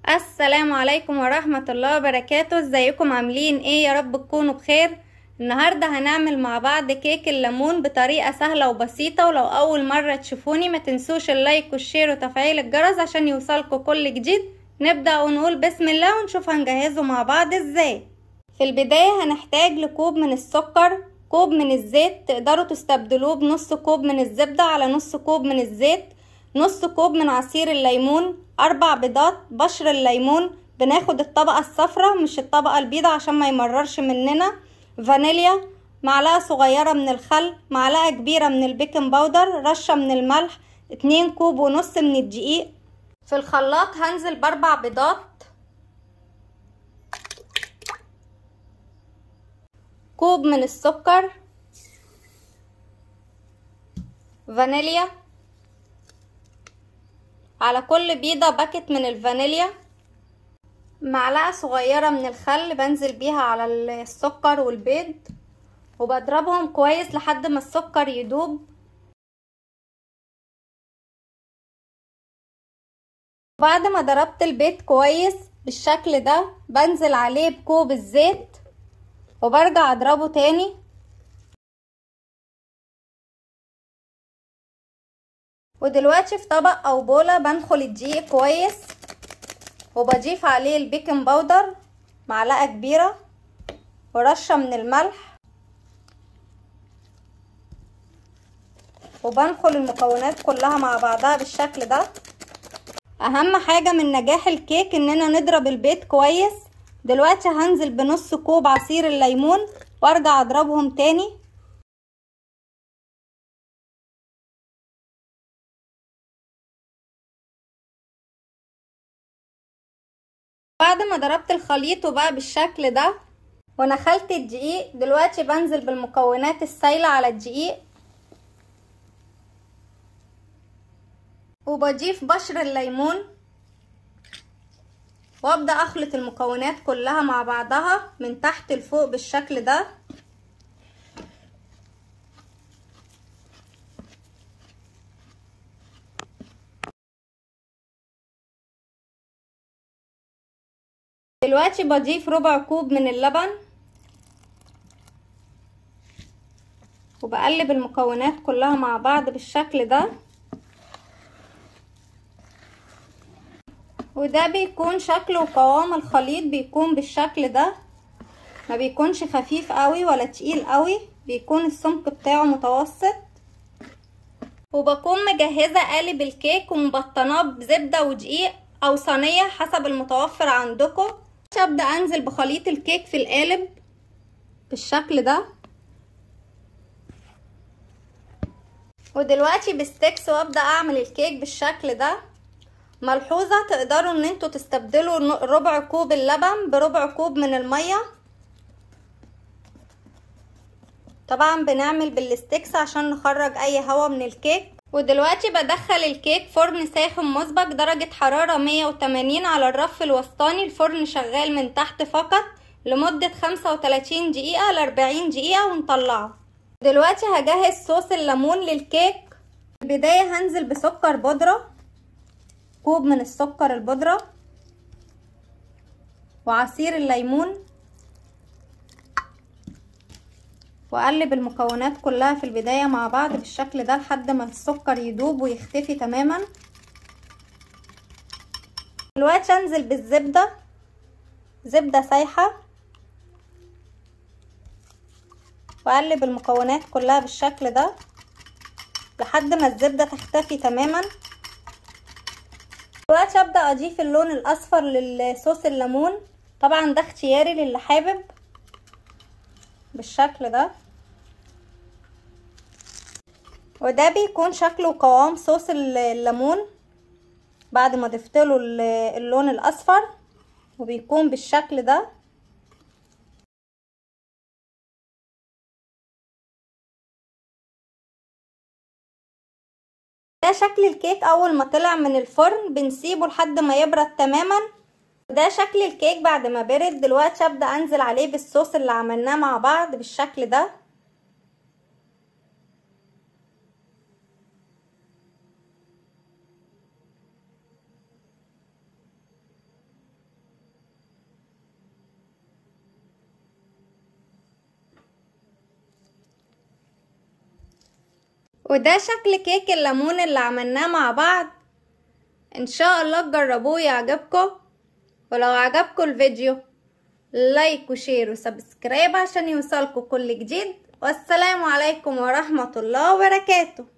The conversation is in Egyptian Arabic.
السلام عليكم ورحمة الله وبركاته ازيكم عاملين ايه يا رب تكونوا بخير النهاردة هنعمل مع بعض كيك الليمون بطريقة سهلة وبسيطة ولو اول مرة تشوفوني ما تنسوش اللايك والشير وتفعيل الجرس عشان يوصلكوا كل جديد نبدأ ونقول بسم الله ونشوف هنجهزه مع بعض ازاي في البداية هنحتاج لكوب من السكر كوب من الزيت تقدروا تستبدلوه بنص كوب من الزبدة على نص كوب من الزيت نص كوب من عصير الليمون اربع بيضات بشر الليمون بناخد الطبقة الصفراء مش الطبقة البيضة عشان ما يمررش مننا فانيليا معلقة صغيرة من الخل معلقة كبيرة من البيكنج باودر رشة من الملح اتنين كوب ونص من الدقيق في الخلاط هنزل باربع بيضات كوب من السكر فانيليا على كل بيضة باكت من الفانيليا معلقة صغيرة من الخل بنزل بيها على السكر والبيض وبضربهم كويس لحد ما السكر يدوب بعد ما ضربت البيض كويس بالشكل ده بنزل عليه بكوب الزيت وبرجع اضربه تاني ودلوقتي في طبق او بولة بنخل الدقيق كويس وبضيف عليه البيكنج باودر معلقة كبيرة ورشة من الملح وبنخل المكونات كلها مع بعضها بالشكل ده اهم حاجة من نجاح الكيك اننا نضرب البيض كويس دلوقتي هنزل بنص كوب عصير الليمون وارجع اضربهم تاني بعد ما ضربت الخليط وبقى بالشكل ده ونخلت الدقيق دلوقتي بنزل بالمكونات السايلة على الدقيق وبضيف بشر الليمون وابدا اخلط المكونات كلها مع بعضها من تحت لفوق بالشكل ده دلوقتي بضيف ربع كوب من اللبن وبقلب المكونات كلها مع بعض بالشكل ده وده بيكون شكل وقوام الخليط بيكون بالشكل ده ما بيكونش خفيف قوي ولا تقيل قوي بيكون السمك بتاعه متوسط وبكون مجهزة قالب الكيك ومبطناه بزبدة ودقيق او صينية حسب المتوفر عندكم ابدا انزل بخليط الكيك في القالب بالشكل ده ودلوقتي بستكس وابدا اعمل الكيك بالشكل ده ملحوظة تقدروا ان انتوا تستبدلوا ربع كوب اللبن بربع كوب من المية طبعا بنعمل بالستكس عشان نخرج اي هوا من الكيك ودلوقتي بدخل الكيك فرن ساخن مسبق درجة حرارة 180 على الرف الوسطاني الفرن شغال من تحت فقط لمدة 35 دقيقة ل 40 دقيقة ونطلعه دلوقتي هجهز صوص الليمون للكيك في البداية هنزل بسكر بودرة كوب من السكر البودرة وعصير الليمون واقلب المكونات كلها في البداية مع بعض بالشكل ده لحد ما السكر يدوب ويختفي تماما دلوقتي انزل بالزبدة زبدة سايحة واقلب المكونات كلها بالشكل ده لحد ما الزبدة تختفي تماما دلوقتي ابدأ اضيف اللون الاصفر للصوص الليمون طبعا ده اختياري للي حابب بالشكل ده وده بيكون شكله وقوام صوص الليمون بعد ما ضفتله اللون الاصفر وبيكون بالشكل ده ده شكل الكيك اول ما طلع من الفرن بنسيبه لحد ما يبرد تماما ده شكل الكيك بعد ما برد دلوقتي ابدا انزل عليه بالصوص اللي عملناه مع بعض بالشكل ده وده شكل كيك الليمون اللي عملناه مع بعض ان شاء الله تجربوه يعجبكم ولو عجبكم الفيديو لايك وشير وسبسكرايب عشان يوصلكم كل جديد والسلام عليكم ورحمة الله وبركاته